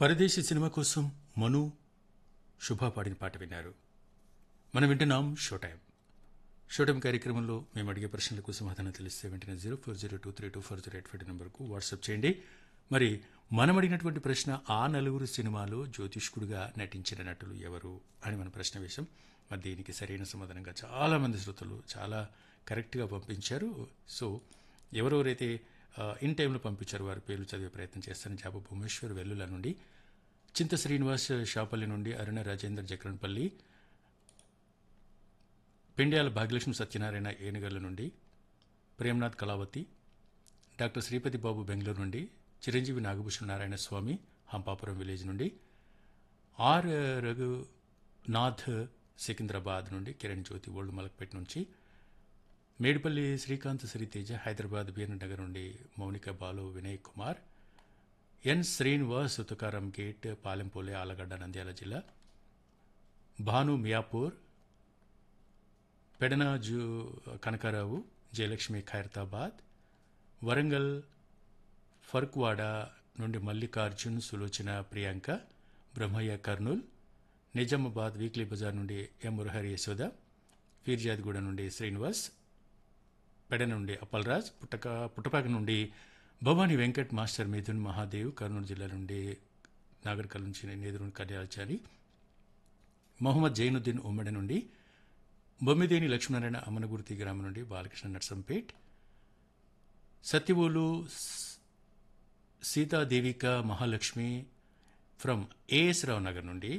పరదేశీ సినిమా కోసం మను శుభ పాడిన పాట విన్నారు మనం వింటున్నాం షో టైం షో టైం కార్యక్రమంలో మేము అడిగే ప్రశ్నలకు సమాధానం తెలిస్తే వెంటనే zero four zero two three two four zero eight five నెంబర్కు వాట్సాప్ చేయండి మరి మనం అడిగినటువంటి ప్రశ్న ఆ నలుగురు సినిమాలో జ్యోతిష్కుడిగా నటించిన నటులు ఎవరు అని మన ప్రశ్న వేశాం మరి దీనికి సరైన సమాధానంగా చాలా మంది శ్రోతలు చాలా కరెక్ట్గా పంపించారు సో ఎవరెవరైతే ఆ, ఇన్ టైంలో పంపించారు వారి పేర్లు చదివే ప్రయత్నం చేస్తారని జాబు భువనేశ్వర్ వెల్లుల నుండి చింత శ్రీనివాస్ షాపల్లి నుండి అరుణ రాజేందర్ జక్రన్పల్లి పెండ్యాల భాగ్యలక్ష్మి సత్యనారాయణ ఏనుగర్ల నుండి ప్రేమ్నాథ్ కళావతి డాక్టర్ శ్రీపతి బాబు బెంగళూరు నుండి చిరంజీవి నాగభూషణ నారాయణ స్వామి హంపాపురం విలేజ్ నుండి ఆర్ రఘునాథ్ సికింద్రాబాద్ నుండి కిరణ్ జ్యోతి ఓల్డ్ మలక్పేట నుంచి మేడిపల్లి శ్రీకాంత్ శ్రీతేజ హైదరాబాద్ బీర్ నగర్ నుండి మౌనిక బాలు వినయ్ కుమార్ ఎన్ శ్రీనివాస్ తుకారం గేట్ పాలెంపోలే ఆలగడ్డ నంద్యాల జిల్లా భాను మియాపూర్ పెడనాజు కనకారావు జయలక్ష్మి ఖైరతాబాద్ వరంగల్ ఫర్క్వాడ నుండి మల్లికార్జున్ సులోచన ప్రియాంక బ్రహ్మయ్య కర్నూల్ నిజామాబాద్ వీక్లీ బజార్ నుండి ఎం మురహరి యశోద ఫీర్జాద్గూడ నుండి శ్రీనివాస్ పెడ నుండి అప్పలరాజ్ పుట్టక పుట్టపాక నుండి భవానీ వెంకట్ మాస్టర్ మిథున్ మహాదేవ్ కర్నూలు జిల్లా నుండి నాగర్కల్ నుంచి నేదురుని కళ్యాచారి మొహమ్మద్ జైనుద్దీన్ ఉమ్మడి నుండి బొమ్మిదేని లక్ష్మీనారాయణ అమ్మనగుర్తి గ్రామం నుండి బాలకృష్ణ నర్సంపేట్ సత్యవోలు స్- సీతాదేవిక మహాలక్ష్మి ఫ్రమ్ ఏఎస్ రావు నగర్ నుండి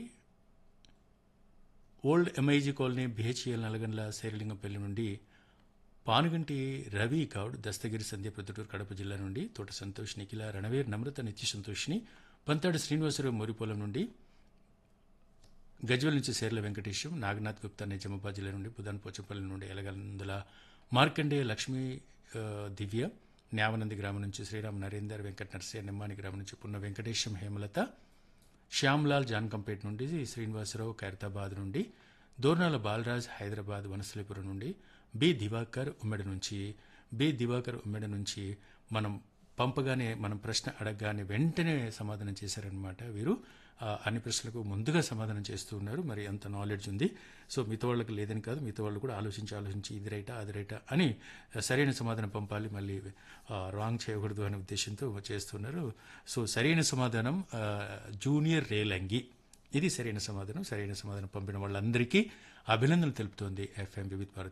old MIG colony BHEL Nalgandla Shailingampalli నుండి పానుగంటి రవి గౌడ్ దస్తగిరి సంధ్య ప్రొద్దుటూరు కడప జిల్లా నుండి తోట సంతోష్ నిఖిల రణవీర్ నమ్రత నిత్య సంతోష్ని పంతాడు శ్రీనివాసరావు మొరిపోలం నుండి గజ్వల్ నుంచి సేర్ల వెంకటేశం నాగనాథ్ గుప్తా నిజామాబాద్ జిల్లా నుండి బుధాన్ పోచపల్లి నుండి ఎలగందుల మార్కండేయ లక్ష్మీ ఆ, దివ్య న్యావనంది గ్రామం నుంచి శ్రీరామ్ నరేందర్ వెంకట నరసయ్య నిమ్మాని గ్రామం నుంచి పున్న వెంకటేశం హేమలత శ్యామ్లాల్ జాన్కంపేట్ నుండి శ్రీనివాసరావు ఖైరతాబాద్ నుండి దోర్నాల బాలరాజ్ హైదరాబాద్ వనస్థలిపురం నుండి బి దివాకర్ ఉమ్మెడ నుంచి బి దివాకర్ ఉమ్మెడ నుంచి మనం పంపగానే మనం ప్రశ్న అడగగానే వెంటనే సమాధానం చేశారనమాట వీరు ఆ, అన్ని ప్రశ్నలకు ముందుగా సమాధానం చేస్తూ ఉన్నారు మరి అంత నాలెడ్జ్ ఉంది సో మిగతా వాళ్ళకి లేదని కాదు మిగతా వాళ్ళు కూడా ఆలోచించి ఆలోచించి ఇది రైటా అది రైటా అని సరైన సమాధానం పంపాలి మళ్ళీ ఆ, రాంగ్ చేయకూడదు అనే ఉద్దేశంతో చేస్తున్నారు సో సరైన సమాధానం ఆ, జూనియర్ రేలంగి ఇది సరైన సమాధానం సరైన సమాధానం పంపిన వాళ్ళందరికీ అభినందనలు తెలుపుతోంది ఎఫ్ఎం వివిధ భారతి